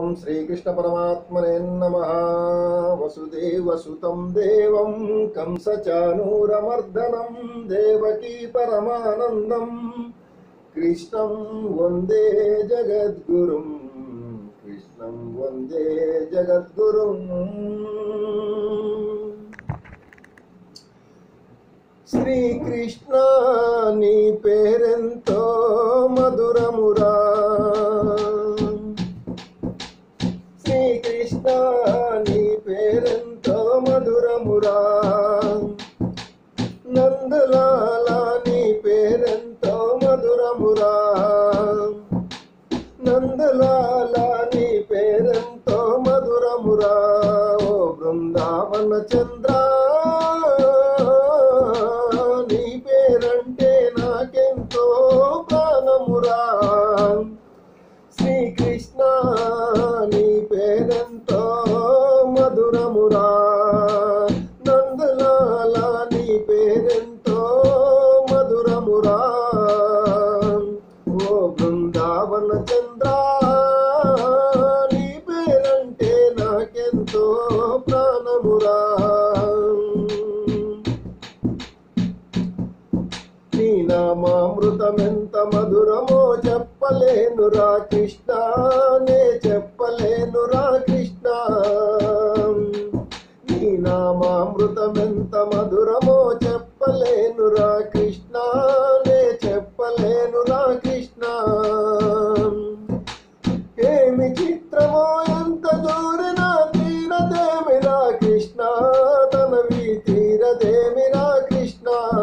శ్రీకృష్ణ పరమాత్మనే నమ వసుదేవసుతం దేవం కంసచానూరమర్దనం దేవకీ పరమానందం కృష్ణం వందే జగద్గురుం కృష్ణం వందే జగద్గురుం శ్రీకృష్ణ నీ పేరెంతో మధురమురా శ్రీకృష్ణ నీ పేరెంతో మధురమురా నందులాల నీ పేరెంతో మధురమురా నందులాల నీ పేరెంతో మధురమురా ఓ బృందావన చంద్ర నీ పేరంటే నాకెంతో ప్రాణమురా శ్రీకృష్ణ నీ పేరెంతో మధురమురా నందులాల నీ పేరెంతో మధురమురా ఓ బృందావన చంద్ర నీ పేరంటే నాకెంతో ప్రాణమురా నీ నామామృతమెంత మధురమో చెప్పలేనురా కృష్ణ నే చెప్పలేనురా కృష్ణ నీ నామామృతమెంత మధురమో చెప్పలేనురా కృష్ణ నే చెప్పలేనురా కృష్ణ ఏమి చిత్రమో ఎంత దూరినా తీరదేమిరా కృష్ణ తనవి తీరదేమిరా కృష్ణ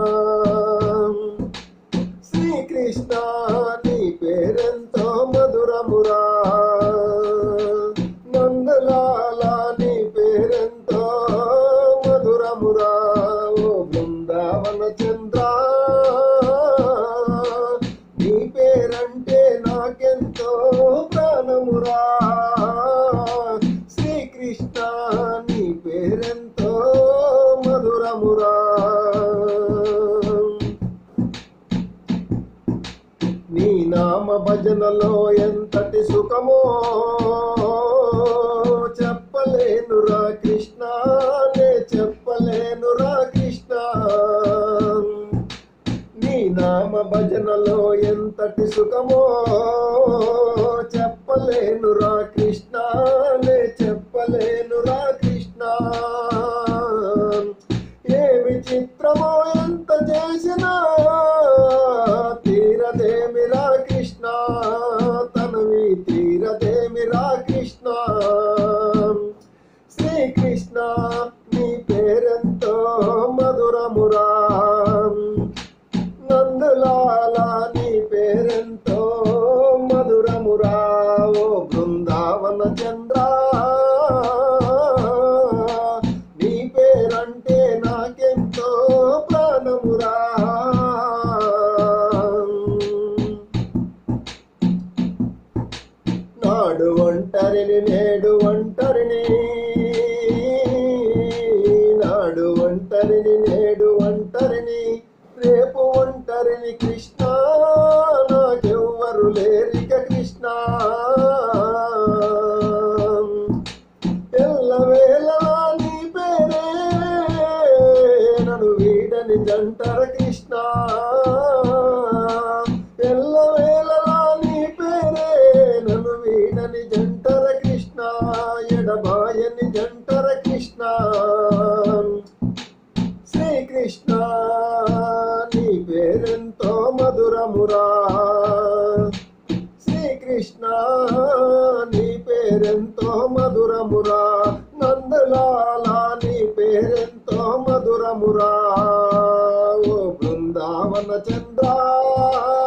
శ్రీకృష్ణ నీ పేరెంతో మధురమురా నందలాల నీ పేరెంతో మధురమురా ఓ బృందావన చంద్ర నీ పేరంటే నాకెంతో ప్రాణమురా శ్రీకృష్ణ నీ పేరెంతో మధురమురా నీ నామ భజనలో ఎంతటి సుఖమో చెప్పలేనురా కృష్ణ నే చెప్పలేనురా కృష్ణ నీ నామ భజనలో ఎంతటి సుఖమో చెప్పలేనురా కృష్ణ నే చెప్పలేనురా కృష్ణ ఏమి చిత్రమో ఎంత చేసినా తీరదేమిరా కృష్ణ తనవి తీరదేమిరా కృష్ణ శ్రీకృష్ణ నీ పేరెంతో మధురమురా నందులాల నీ పేరెంతో మధురమురా ఓ బృందావన చంద్ర నీ పేరంటే నాకెంతో ప్రాణమురా నాడు ఒంటరిని నేడు ఒంటరిని నాడు ఒంటరిని నేడు ఒంటరిని రేపు ఒంటరిని కృష్ణ నాకెవ్వరు లేరిక కృష్ణ ఎల్లవేళలా నీ పేరే నన్ను వీడని జంటర కృష్ణ ఎల్లవేళలా నీ పేరే నన్ను వీడని జంటర కృష్ణ ఎడబాయని జంటర కృష్ణ శ్రీకృష్ణ నీ పేరెంతో మధురమురా శ్రీకృష్ణ నీ పేరెంతో మధురమురా నందలాల నీ పేరెంతో మధురమురా ఓ బృందావన చంద్ర